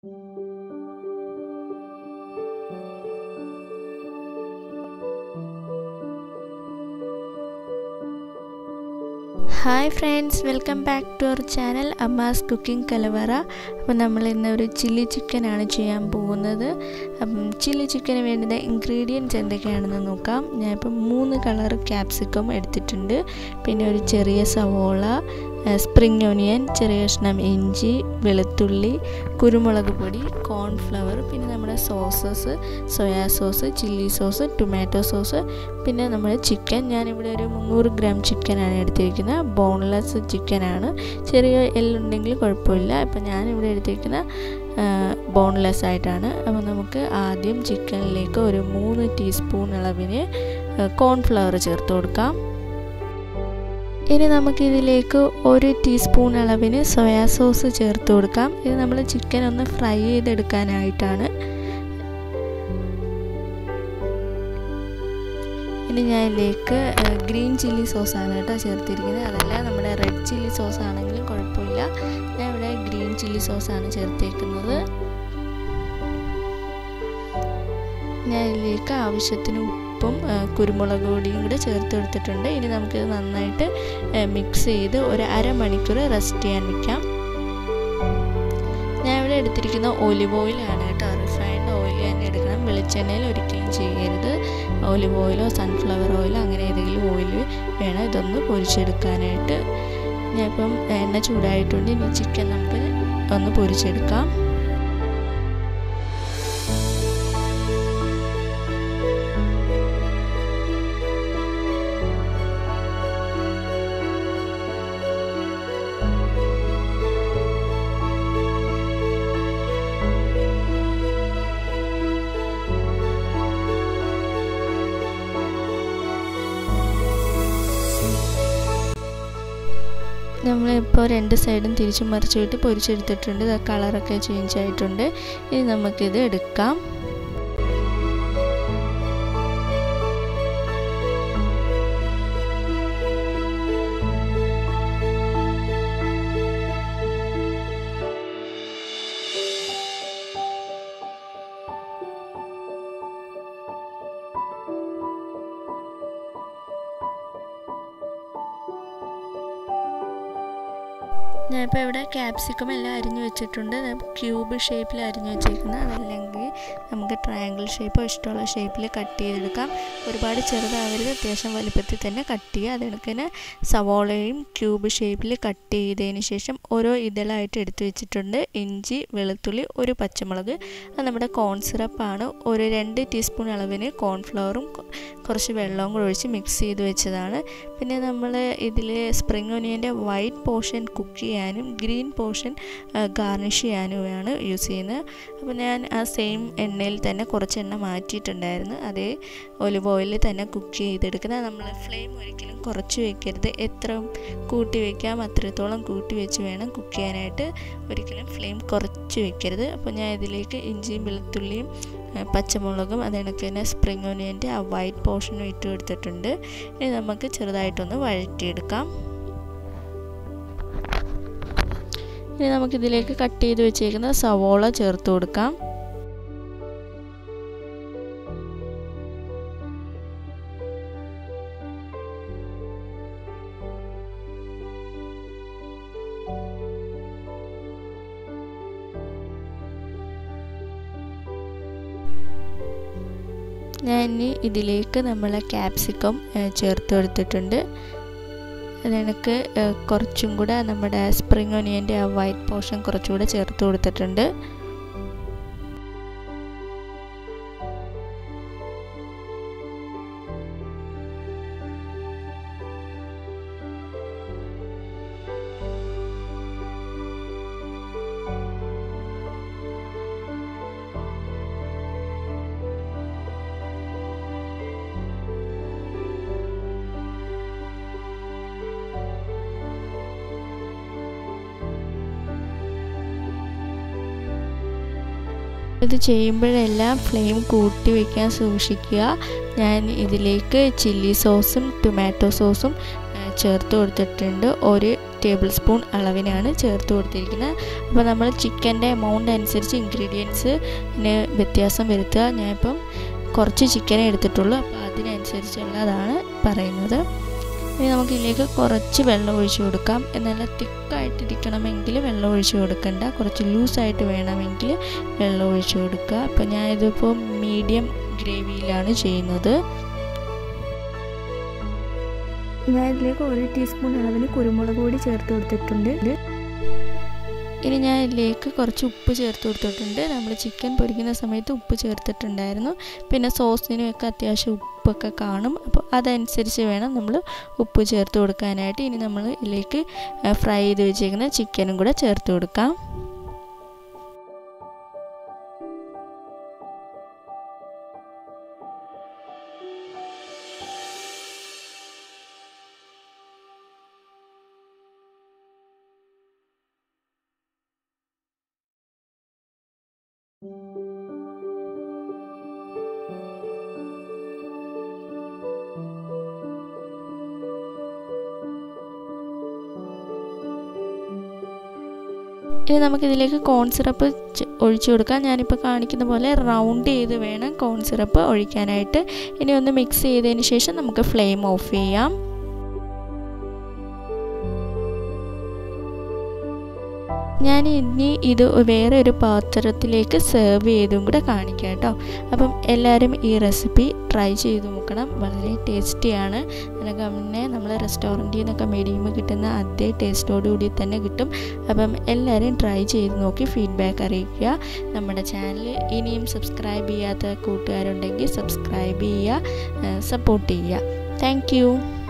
hi friends welcome back to our channel Amma's cooking Kalavara അപ്പോൾ നമ്മൾ ഇന്ന് ഒരു ചില്ലി ചിക്കനാണ് ചെയ്യാൻ പോകുന്നത് അപ്പം ചില്ലി ചിക്കന് വേണ്ടുന്ന ഇൻഗ്രീഡിയൻറ്റ്സ് എന്തൊക്കെയാണെന്ന് നോക്കാം ഞാനിപ്പം മൂന്ന് കളർ ക്യാപ്സിക്കം എടുത്തിട്ടുണ്ട് പിന്നെ ഒരു ചെറിയ സവോള സ്പ്രിംഗ് ഒനിയൻ ചെറിയ കഷ്ണം ഇഞ്ചി വെളുത്തുള്ളി കുരുമുളക് പൊടി കോൺഫ്ലവർ പിന്നെ നമ്മുടെ sauces soya sauce chilli sauce tomato sauce പിന്നെ നമ്മുടെ ചിക്കൻ ഞാനിവിടെ ഒരു മുന്നൂറ് ഗ്രാം ചിക്കനാണ് എടുത്തിരിക്കുന്നത് ബോൺലെസ് ചിക്കനാണ് ചെറിയ എല്ലുണ്ടെങ്കിൽ കുഴപ്പമില്ല ഇപ്പം ഞാനിവിടെ എടുത്തിരിക്കുന്ന ബോൺലെസ് ആയിട്ടാണ് അപ്പോൾ നമുക്ക് ആദ്യം ചിക്കനിലേക്ക് ഒരു മൂന്ന് ടീസ്പൂൺ അളവിന് കോൺഫ്ലവർ ചേർത്ത് കൊടുക്കാം ഇനി നമുക്കിതിലേക്ക് ഒരു ടീസ്പൂൺ അളവിന് സോയാ സോസ് ചേർത്ത് കൊടുക്കാം ഇത് നമ്മൾ ചിക്കൻ ഒന്ന് ഫ്രൈ ചെയ്തെടുക്കാനായിട്ടാണ് ഇനി ഞാൻ ഇതിലേക്ക് ഗ്രീൻ ചില്ലി സോസാണ് കേട്ടോ ചേർത്തിരിക്കുന്നത് അതല്ല നമ്മുടെ റെഡ് ചില്ലി സോസ് ആണെങ്കിലും കുഴപ്പമില്ല ഞാൻ ഇവിടെ ഗ്രീൻ ചില്ലി സോസാണ് ചേർത്തേക്കുന്നത് ഞാൻ ഇതിലേക്ക് ആവശ്യത്തിന് ഉപ്പും കുരുമുളക് പൊടിയും കൂടെ ചേർത്ത് എടുത്തിട്ടുണ്ട് ഇനി നമുക്കിത് നന്നായിട്ട് മിക്സ് ചെയ്ത് ഒരു അരമണിക്കൂർ റെസ്റ്റ് ചെയ്യാൻ വെക്കാം ഞാൻ ഇവിടെ എടുത്തിരിക്കുന്ന ഒലിവ് ഓയിലാണ് കേട്ടോ റിഫൈൻഡ് ഓയിൽ തന്നെ എടുക്കണം വെളിച്ചെണ്ണയിൽ ഒരിക്കലും ചെയ്യരുത് ഒലിവ് ഓയിലോ സൺഫ്ലവർ ഓയിലോ അങ്ങനെ ഏതെങ്കിലും ഓയിൽ വേണം ഇതൊന്ന് പൊരിച്ചെടുക്കാനായിട്ട് ഞാനിപ്പം എണ്ണ ചൂടായിട്ടുണ്ട് ഇനി ചിക്കൻ നമുക്ക് ഒന്ന് പൊരിച്ചെടുക്കാം നമ്മളിപ്പോൾ രണ്ട് സൈഡും തിരിച്ചു മറിച്ച് വിട്ട് പൊരിച്ചെടുത്തിട്ടുണ്ട് കളറൊക്കെ ചേഞ്ച് ആയിട്ടുണ്ട് ഇനി നമുക്കിത് എടുക്കാം ഞാനിപ്പോൾ ഇവിടെ ക്യാപ്സിക്കം എല്ലാം അരിഞ്ഞു വെച്ചിട്ടുണ്ട് ക്യൂബ് ഷേപ്പിൽ അരിഞ്ഞു വെച്ചേക്കുന്നത് അതല്ലെങ്കിൽ നമുക്ക് ട്രയാങ്കിൾ ഷേപ്പോ ഇഷ്ടമുള്ള ഷേപ്പിൽ കട്ട് ചെയ്തെടുക്കാം ഒരുപാട് ചെറുതാവരുത് അത്യാവശ്യം വലുപ്പത്തിൽ തന്നെ കട്ട് ചെയ്യുക അതിനൊക്കെ സവോളയും ക്യൂബ് ഷേപ്പിൽ കട്ട് ചെയ്തതിന് ശേഷം ഓരോ ഇതളായിട്ട് എടുത്തു വെച്ചിട്ടുണ്ട് ഇഞ്ചി വെളുത്തുള്ളി ഒരു പച്ചമുളക് അത് നമ്മുടെ കോൺ സിറപ്പാണ് ഒരു രണ്ട് ടീസ്പൂൺ അളവിന് കോൺഫ്ലവറും കുറച്ച് വെള്ളവും കൂടെ ഒഴിച്ച് മിക്സ് ചെയ്ത് വെച്ചതാണ് പിന്നെ നമ്മൾ ഇതിൽ സ്പ്രിംഗ് ഒനിയൻ്റെ വൈറ്റ് പോർഷൻ കുക്ക് ചെയ്യാനും ഗ്രീൻ പോർഷൻ ഗാർണിഷ് ചെയ്യാനുമാണ് യൂസ് ചെയ്യുന്നത് അപ്പോൾ ഞാൻ ആ സെയിം എണ്ണയിൽ തന്നെ കുറച്ച് എണ്ണ മാറ്റിയിട്ടുണ്ടായിരുന്നു അതേ ഒലിവ് ഓയിലിൽ തന്നെ കുക്ക് ചെയ്തെടുക്കുന്നത് നമ്മൾ ഫ്ലെയിം ഒരിക്കലും കുറച്ച് വെക്കരുത് എത്ര കൂട്ടി വയ്ക്കാം അത്രത്തോളം കൂട്ടി വെച്ച് വേണം കുക്ക് ചെയ്യാനായിട്ട് ഒരിക്കലും ഫ്ലെയിം കുറച്ച് വെക്കരുത് അപ്പോൾ ഞാൻ ഇതിലേക്ക് ഇഞ്ചിയും വെളുത്തുള്ളിയും പച്ചമുളകും അതിനൊക്കെ തന്നെ സ്പ്രിംഗ് ഒനിയൻ്റെ ആ വൈറ്റ് പോർഷനും ഇട്ട് കൊടുത്തിട്ടുണ്ട് ഇനി നമുക്ക് ചെറുതായിട്ടൊന്ന് വഴറ്റിയെടുക്കാം ഇനി നമുക്കിതിലേക്ക് കട്ട് ചെയ്ത് വെച്ചേക്കുന്ന സവോള ചേർത്ത് കൊടുക്കാം ഞാൻ ഇനി ഇതിലേക്ക് നമ്മൾ ക്യാപ്സിക്കം ചേർത്ത് കൊടുത്തിട്ടുണ്ട് അതിനക്ക് കുറച്ചും കൂടെ നമ്മുടെ സ്പ്രിംഗ് ഒനിയൻ്റെ ആ വൈറ്റ് പോർഷൻ കുറച്ചുകൂടെ ചേർത്ത് കൊടുത്തിട്ടുണ്ട് ഇത് ചെയ്യുമ്പോഴെല്ലാം ഫ്ലെയിം കൂട്ടി വയ്ക്കാൻ സൂക്ഷിക്കുക ഞാൻ ഇതിലേക്ക് ചില്ലി സോസും ടൊമാറ്റോ സോസും ചേർത്ത് കൊടുത്തിട്ടുണ്ട് ഒരു ടേബിൾ സ്പൂൺ അളവിനാണ് ചേർത്ത് കൊടുത്തിരിക്കുന്നത് അപ്പോൾ നമ്മൾ ചിക്കൻ്റെ എമൗണ്ട് അനുസരിച്ച് ഇൻഗ്രീഡിയൻസിന് വ്യത്യാസം വരുത്തുക ഞാനിപ്പം കുറച്ച് ചിക്കനേ എടുത്തിട്ടുള്ളൂ അപ്പോൾ അതിനനുസരിച്ചുള്ളതാണ് പറയുന്നത് ഇനി നമുക്ക് ഇതിലേക്ക് കുറച്ച് വെള്ളം ഒഴിച്ചു കൊടുക്കാം നല്ല തിക്കായിട്ടിരിക്കണമെങ്കിൽ വെള്ളം ഒഴിച്ചു കൊടുക്കണ്ട കുറച്ച് ലൂസായിട്ട് വേണമെങ്കിൽ വെള്ളം ഒഴിച്ചു കൊടുക്കുക അപ്പോൾ ഞാനിതിപ്പോൾ മീഡിയം ഗ്രേവിയിലാണ് ചെയ്യുന്നത് ഞാൻ ഇതിലേക്ക് ഒരു ടീസ്പൂൺ അളവിന് കുരുമുളക് പൊടി ചേർത്ത് കൊടുത്തിട്ടുണ്ട് ഇനി ഞാൻ ഇതിലേക്ക് കുറച്ച് ഉപ്പ് ചേർത്ത് കൊടുത്തിട്ടുണ്ട് നമ്മൾ ചിക്കൻ പൊരിക്കുന്ന സമയത്ത് ഉപ്പ് ചേർത്തിട്ടുണ്ടായിരുന്നു പിന്നെ സോസിനുമൊക്കെ അത്യാവശ്യം ഉപ്പൊക്കെ കാണും അപ്പോൾ അതനുസരിച്ച് വേണം നമ്മൾ ഉപ്പ് ചേർത്ത് കൊടുക്കാനായിട്ട് ഇനി നമ്മൾ ഇതിലേക്ക് ഫ്രൈ ചെയ്ത് വെച്ചേക്കുന്ന ചിക്കനും കൂടെ ചേർത്ത് കൊടുക്കാം ഇനി നമുക്കിതിലേക്ക് കോൺ സിറപ്പ് ഒഴിച്ചു കൊടുക്കാം ഞാനിപ്പോൾ കാണിക്കുന്ന പോലെ റൗണ്ട് ചെയ്ത് വേണം കോൺ സിറപ്പ് ഒഴിക്കാനായിട്ട് ഇനി ഒന്ന് മിക്സ് ചെയ്തതിന് ശേഷം നമുക്ക് ഫ്ലെയിം ഓഫ് ചെയ്യാം ഞാൻ ഇനി ഇത് വേറെ ഒരു പാത്രത്തിലേക്ക് സെർവ് ചെയ്തും കൂടെ കാണിക്കാം കേട്ടോ അപ്പം എല്ലാവരും ഈ റെസിപ്പി ട്രൈ ചെയ്ത് നോക്കണം വളരെ ടേസ്റ്റിയാണ് നല്ല ഗവൺനെ നമ്മൾ റെസ്റ്റോറൻറ്റിൽ നിന്നൊക്കെ മേടിക്കുമ്പോൾ കിട്ടുന്ന അതേ ടേസ്റ്റോടുകൂടി തന്നെ കിട്ടും അപ്പം എല്ലാവരും ട്രൈ ചെയ്ത് നോക്കി ഫീഡ്ബാക്ക് അറിയിക്കുക നമ്മുടെ ചാനൽ ഇനിയും സബ്സ്ക്രൈബ് ചെയ്യാത്ത കൂട്ടുകാരുണ്ടെങ്കിൽ സബ്സ്ക്രൈബ് ചെയ്യുക സപ്പോർട്ട് ചെയ്യുക താങ്ക്